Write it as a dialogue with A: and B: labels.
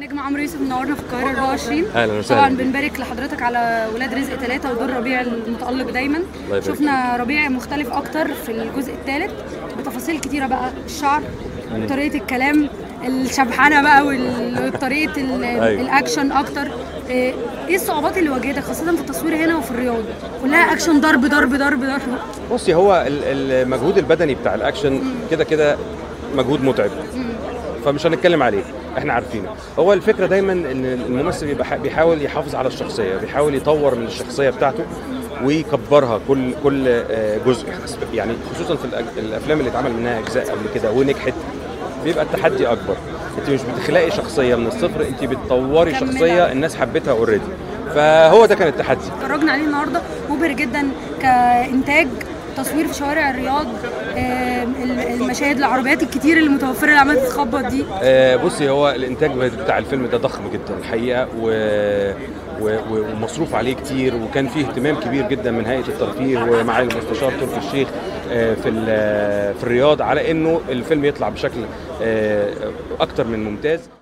A: نجم عمرو يوسف منورنا في القاهره 24
B: أهلاً وسهلاً
A: طبعا
B: بيك.
A: بنبارك لحضرتك على ولاد رزق ثلاثة ودور ربيع المتألق دايما
B: يبارك
A: شفنا ربيع مختلف اكتر في الجزء الثالث بتفاصيل كتيره بقى الشعر طريقه الكلام الشبحانه بقى وال- وطريقه ال-
B: أيوة.
A: الاكشن اكتر ايه إيه الصعوبات اللي واجهتك خاصه في التصوير هنا وفي الرياض كلها اكشن ضرب ضرب ضرب ضرب
B: بصي هو ال- المجهود البدني بتاع الاكشن كده كده مجهود متعب فمش هنتكلم عليه احنا عارفينه هو الفكره دايما ان الممثل بيبقى ح- بيحاول يحافظ على الشخصيه بيحاول يطور من الشخصيه بتاعته ويكبرها كل كل آه، جزء يعني خصوصا في الأج- الافلام اللي اتعمل منها اجزاء قبل كده ونجحت بيبقى التحدي اكبر انت مش بتخلقي شخصيه من الصفر انت بتطوري
A: كملها.
B: شخصيه الناس حبتها اوريدي فهو ده كان التحدي
A: اتفرجنا عليه النهارده مبهر جدا كانتاج تصوير في شوارع الرياض آم، ال- المشاهد العربيات الكتير اللي متوفره اللي عماله تتخبط دي
B: آه، بصي هو الانتاج بتاع الفيلم ده ضخم جدا الحقيقه و... و... و- ومصروف عليه كتير وكان فيه اهتمام كبير جدا من هيئه الترفيه ومعالي المستشار تركي الشيخ آه، في ال- في الرياض على انه الفيلم يطلع بشكل آه، اكتر من ممتاز